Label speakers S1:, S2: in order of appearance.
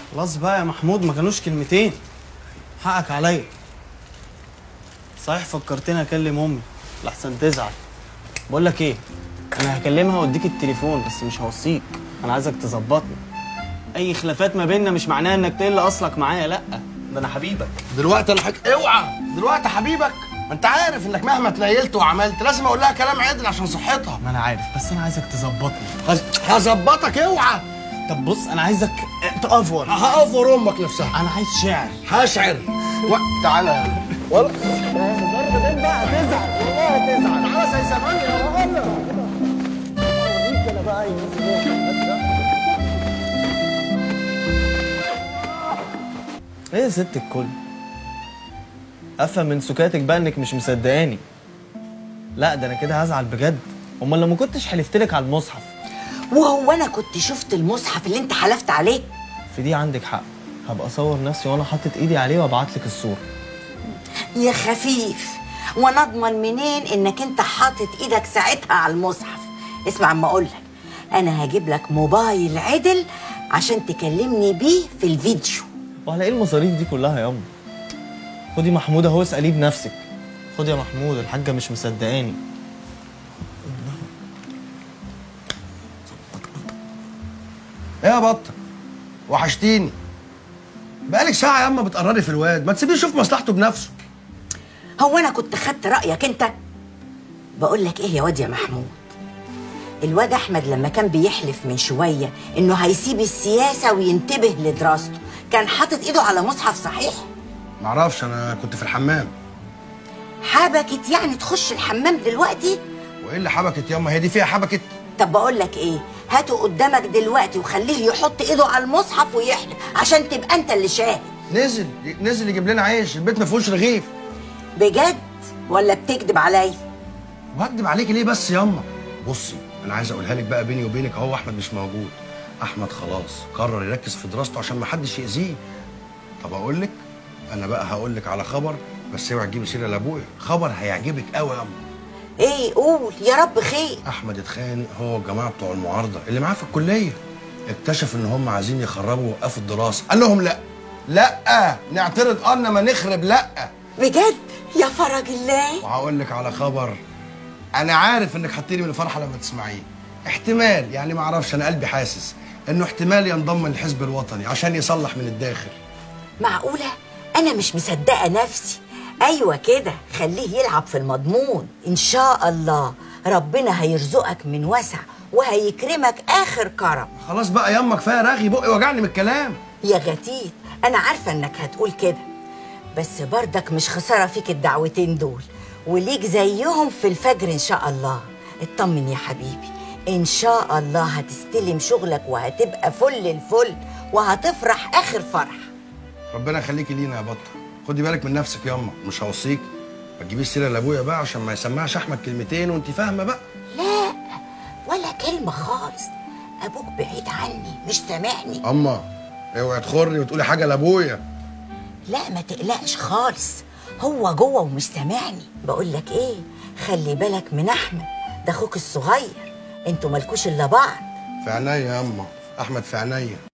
S1: خلاص بقى يا محمود ما كانوش كلمتين حقك عليا صحيح فكرتني اكلم امي لحسن تزعل بقول لك ايه انا هكلمها واديك التليفون بس مش هوصيك انا عايزك تظبطني اي خلافات ما بيننا مش معناها انك تقل اصلك معايا لا ده انا حبيبك
S2: دلوقتي انا حك... اوعى دلوقتي حبيبك ما انت عارف انك مهما تنيلت وعملت لازم اقول لها كلام عدل عشان صحتها
S1: ما انا عارف بس انا عايزك تظبطني
S2: هز- هظبطك اوعى
S1: طب بص انا عايزك تأفور
S2: هقفر امك نفسها
S1: انا عايز شعر
S2: هشعر و... تعالى والله
S1: بعدين بقى تزعل والله تزعل
S2: تعالى زي زمان يا راجل
S1: اوريك انا بقى ايه يا ست الكل افهم من سكاتك بقى انك مش مصدقاني لا ده انا كده هزعل بجد امال لو ما كنتش حلفتلك على المصحف
S3: وهو انا كنت شفت المصحف اللي انت حلفت عليه
S1: في دي عندك حق هبقى اصور نفسي وانا حاطط ايدي عليه وابعت لك الصوره
S3: يا خفيف وانا اضمن منين انك انت حاطط ايدك ساعتها على المصحف اسمع اما اقول لك انا هجيب لك موبايل عدل عشان تكلمني بيه في الفيديو
S1: وعلى ايه المصاريف دي كلها يا ام خدي محمود اهو اساليه بنفسك خد يا محمود الحاجه مش مصدقاني
S2: ايه يا بطه وحشتيني بقالك ساعه يا اما بتقرري في الواد ما تسيبيه يشوف مصلحته بنفسه
S3: هو انا كنت خدت رايك انت بقول لك ايه يا واد يا محمود الواد احمد لما كان بيحلف من شويه انه هيسيب السياسه وينتبه لدراسته كان حاطط ايده على مصحف صحيح
S2: معرفش انا كنت في الحمام
S3: حبكت يعني تخش الحمام دلوقتي
S2: وايه اللي حبكت ياما هي دي فيها حبكت
S3: طب بقول لك ايه هاته قدامك دلوقتي وخليه يحط ايده على المصحف ويحلف عشان تبقى انت اللي شاهد
S2: نزل نزل يجيب لنا عيش البيت ما فيهوش رغيف
S3: بجد ولا بتكذب عليا
S2: وهكدب عليكي ليه بس ياما بصي انا عايز اقولها لك بقى بيني وبينك اهو احمد مش موجود احمد خلاص قرر يركز في دراسته عشان ما حدش يأذيه طب اقول لك انا بقى هقول لك على خبر بس اوعي تجيبي سيره لابويا خبر هيعجبك قوي ياما
S3: ايه قول يا رب خير
S2: احمد اتخانق هو والجماعه بتوع المعارضه اللي معاه في الكليه اكتشف ان هم عايزين يخربوا ويوقفوا الدراسه قال لهم لا لا نعترض اه انما نخرب لا
S3: بجد يا فرج الله
S2: وهقول لك على خبر انا عارف انك هتطيري من الفرحه لما تسمعيه احتمال يعني ما اعرفش انا قلبي حاسس انه احتمال ينضم للحزب الوطني عشان يصلح من الداخل
S3: معقوله انا مش مصدقه نفسي ايوه كده خليه يلعب في المضمون ان شاء الله ربنا هيرزقك من وسع وهيكرمك اخر كرم
S2: خلاص بقى ياما كفايه رغي بقي وجعني من الكلام
S3: يا غتيت انا عارفه انك هتقول كده بس بردك مش خساره فيك الدعوتين دول وليك زيهم في الفجر ان شاء الله اطمن يا حبيبي ان شاء الله هتستلم شغلك وهتبقى فل الفل وهتفرح اخر فرح
S2: ربنا يخليكي لينا يا بطه خدي بالك من نفسك ياما مش هوصيك ما تجيبيش سيره لابويا بقى عشان ما يسمعش احمد كلمتين وانت فاهمه بقى
S3: لا ولا كلمه خالص ابوك بعيد عني مش سامعني
S2: اما اوعي تخري وتقولي حاجه لابويا
S3: لا ما تقلقش خالص هو جوه ومش سامعني بقول لك ايه خلي بالك من احمد ده اخوك الصغير انتوا مالكوش الا بعض
S2: في عينيا ياما احمد في عينيا